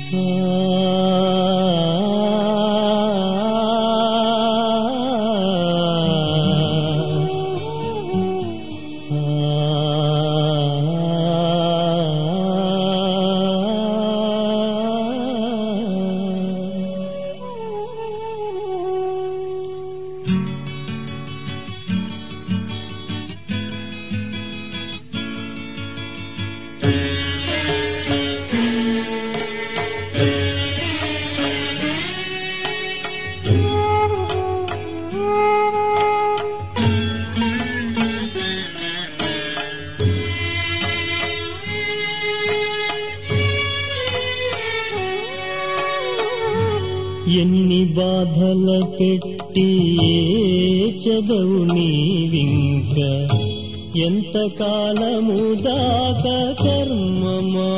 ఎన్ని బాధల పెట్టి ఏ చదవు నీవింక ఎంత కాలము దాకా కర్మమా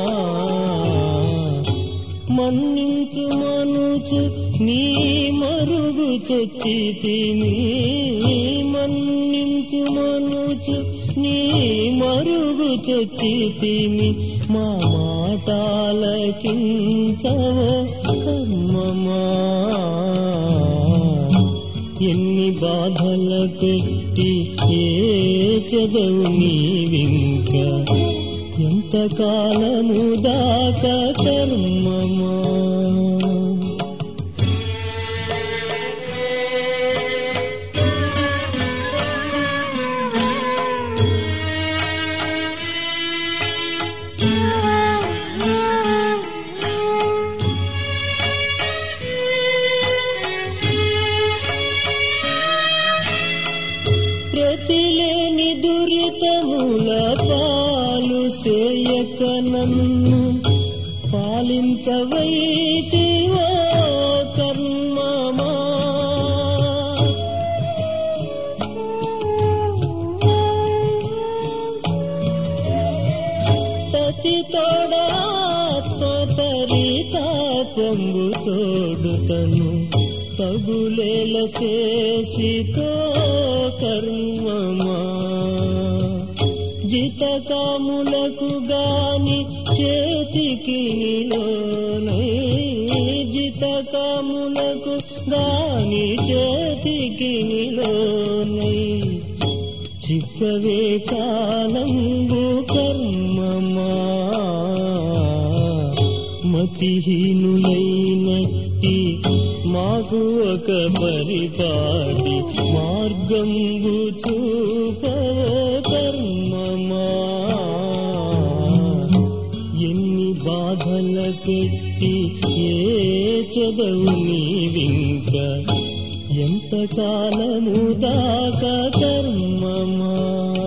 మన్నించు మనుచు నీ మరుగు చచ్చితిమి మన్నించు మనుచు నీ మరుగు చచ్చితిమి మా మాటాలకించవో కర్మమా ఎన్ని బాధల పెట్టి ఏ చదవు నీవింక ఎంత కాలము దాకా కర్మమా ప్రతిలేని దురితముల పాలు సేయక నన్ను పాలించవైతివో కర్మమా తతి తోడాత్మ పరితాపంబు తోడుతను తగులేల చేసితో కర్మమా జితకాములకు గాని చేతికి నిలోనై జితకాములకు గాని చేతికి నిలోనై చిక్కవే కాలంబు కర్మమా మతిహీనులైనట్టి మాకు ఒక పరిపాటి మార్గంబు చూపవో కర్మమా ఎన్ని బాధల పెట్టి ఏ చదవు నీవింక ఎంత కాలము దాకా కర్మమా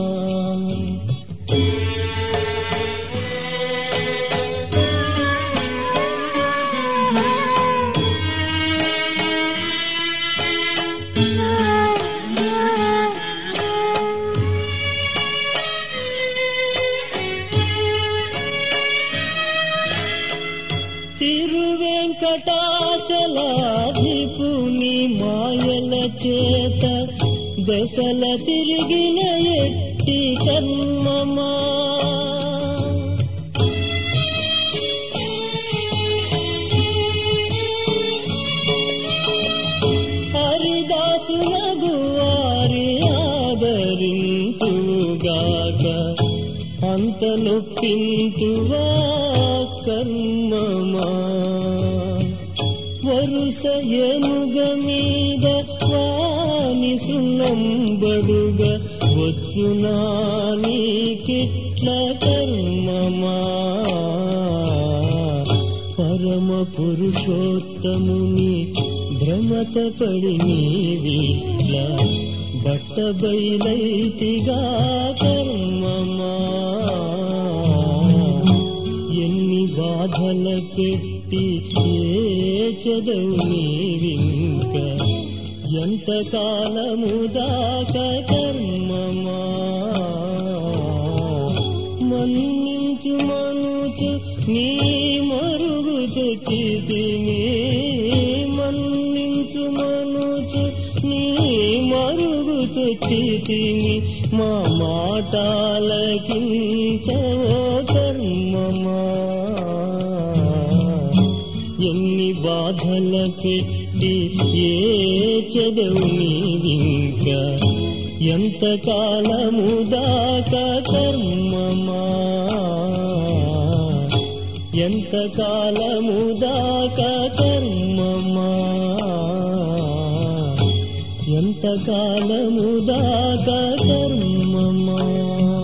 తిరువెంకటాచలాధిపుని మాయల చేత దశల తిరిగిన ఎట్టి కర్మమా హరిదాసునగు వారి ఆదరింతుగాక అంత నొప్పింతువా కర్మమా వరుస ఏనుగ మీద వాని సున్నంబడుగ వచ్చునా నీకిట్ల కర్మమా పరమ పురుషోత్తముని భ్రమత పడి నీవిట్ల బట్ట బయలైతిగా కర్మమా ఎన్ని బాధల పెట్టి ఏ చదవు నీవింక ఎంత కాలము దాకా కర్మమా మన్నించు మనుచు నీ మరుగు చచ్చితిని మన్నించు మనుచు నీ మరుగు చచ్చితిని మా మాటాలకించవో కర్మమా ఎన్ని బాధల పెట్టి ఏ చెదవు నీవింకా ఎంత కాలము దాకా కర్మమా ఎంత కాలము దాకా కర్మమా ఎంత కాలము దాకా కర్మమా